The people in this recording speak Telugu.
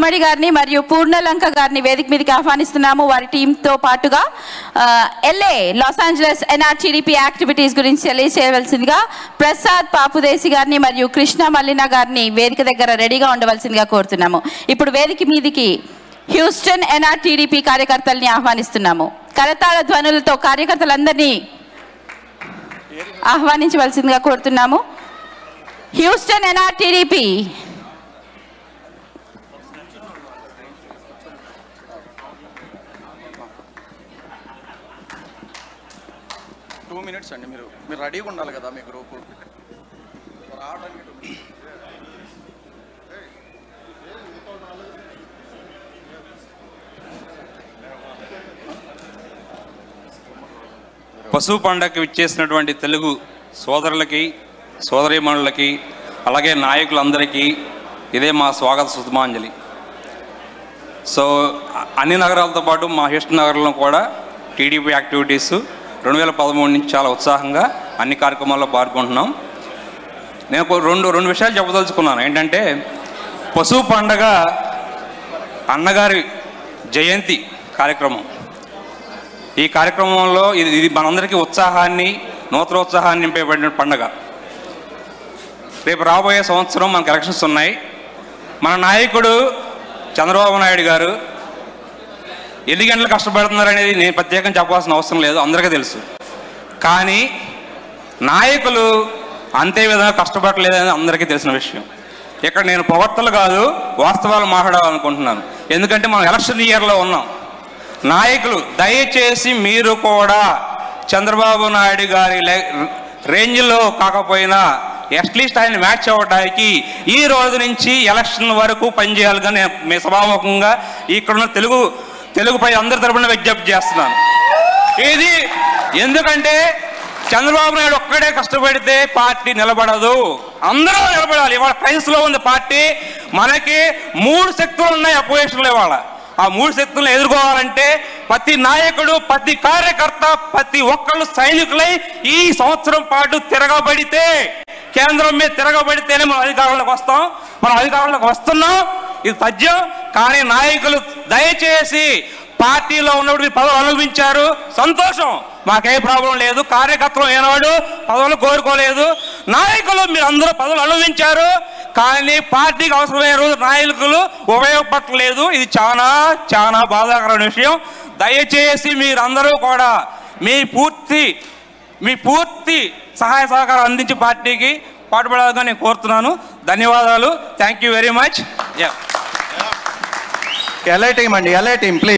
ఇమ్మడి గారిని మరియు పూర్ణలంక గారిని వేదిక మీదకి ఆహ్వానిస్తున్నాము వారి టీంతో పాటుగా LA Los Angeles NRTDP activities గురించి తెలియజేయవలసిందిగా ప్రసాద్ పాపుదేశి గారిని మరియు కృష్ణ మల్లిన గారిని వేదిక దగ్గర రెడీగా ఉండవలసిందిగా కోరుతున్నాము ఇప్పుడు వేదిక మీదికి హ్యూస్టన్ ఎన్ఆర్టీడీపీ కార్యకర్తల్ని ఆహ్వానిస్తున్నాము కరతాళ ధ్వనులతో కార్యకర్తలందరినీ ఆహ్వానించవలసిందిగా కోరుతున్నాము హ్యూస్టన్ ఎన్ఆర్టీడీపీ టూ మినిట్స్ అండి మీరు మీరు రెడీగా ఉండాలి కదా మీ గ్రూప్ రావడానికి పశువు పండగకి విచ్చేసినటువంటి తెలుగు సోదరులకి సోదరీమణులకి అలాగే నాయకులందరికీ ఇదే మా స్వాగత సుతమాంజలి సో అ- అన్ని నగరాలతో పాటు మా హ్యూస్టన్ నగరంలో కూడా టీడీపీ యాక్టివిటీస్ రెండు వేల పదమూడు నుంచి చాలా ఉత్సాహంగా అన్ని కార్యక్రమాల్లో పాల్గొంటున్నాం నేను ఒక రెండు రెండు విషయాలు చెప్పదలుచుకున్నాను ఏంటంటే పశువు పండగ అన్నగారి జయంతి కార్యక్రమం ఈ కార్యక్రమంలో ఇది ఇది మనందరికీ ఉత్సాహాన్ని నూతనోత్సాహాన్ని నింపేబడిన పండగ రేపు రాబోయే సంవత్సరం మనకు ఎలక్షన్స్ ఉన్నాయి మన నాయకుడు చంద్రబాబు నాయుడు గారు ఎన్ని గంటలు కష్టపడుతున్నారు అనేది నేను ప్రత్యేకంగా చెప్పాల్సిన అవసరం లేదు అందరికీ తెలుసు కానీ నాయకులు అంతే విధంగా కష్టపడలేదని అందరికీ తెలిసిన విషయం ఇక్కడ నేను పొగడ్తలు కాదు వాస్తవాలు మాట్లాడాలనుకుంటున్నాను ఎందుకంటే మనం ఎలక్షన్ ఇయర్లో ఉన్నాం నాయకులు దయచేసి మీరు కూడా చంద్రబాబు నాయుడు గారి లే- రేంజ్లో కాకపోయినా అట్లీస్ట్ ఆయన మ్యాచ్ అవ్వడానికి ఈ రోజు నుంచి ఎలక్షన్ వరకు పనిచేయాలిగా నేను మీ సభాముఖంగా ఇక్కడున్న తెలుగు తెలుగు పై అందరి తరపున విజ్ఞప్తి చేస్తున్నాను ఇది ఎందుకంటే చంద్రబాబు నాయుడు ఒక్కడే కష్టపడితే పార్టీ నిలబడదు అందరూ నిలబడాలి ఇవాళ లో ఉంది పార్టీ మనకి మూడు శక్తులు ఉన్నాయి అపోజిషన్లో ఇవాళ ఆ మూడు శక్తులను ఎదుర్కోవాలంటే ప్రతి నాయకుడు ప్రతి కార్యకర్త ప్రతి ఒక్కళ్ళు సైనికులై ఈ సంవత్సరం పాటు తిరగబడితే కేంద్రం మీద తిరగబడితేనే మనం అధికారంలోకి వస్తాం మనం అధికారంలోకి వస్తున్నాం ఇది తథ్యం కానీ నాయకులు దయచేసి పార్టీలో ఉన్నప్పుడు మీరు పదవులు అనుభవించారు సంతోషం మాకే ప్రాబ్లం లేదు కార్యకర్తలు ఏనాడు పదవులు కోరుకోలేదు నాయకులు మీరు అందరూ పదవులు అనుభవించారు కానీ పార్టీకి అవసరమైన రోజు నాయకులు ఉపయోగపడలేదు ఇది చాలా చాలా బాధాకరమైన విషయం దయచేసి మీరందరూ కూడా మీ పూర్తి మీ పూర్తి సహాయ సహకారం అందించి పార్టీకి పాటుపడాలని నేను కోరుతున్నాను ధన్యవాదాలు thank you very much yeah LI team అండి ఎల్ఐ టీం ప్లీజ్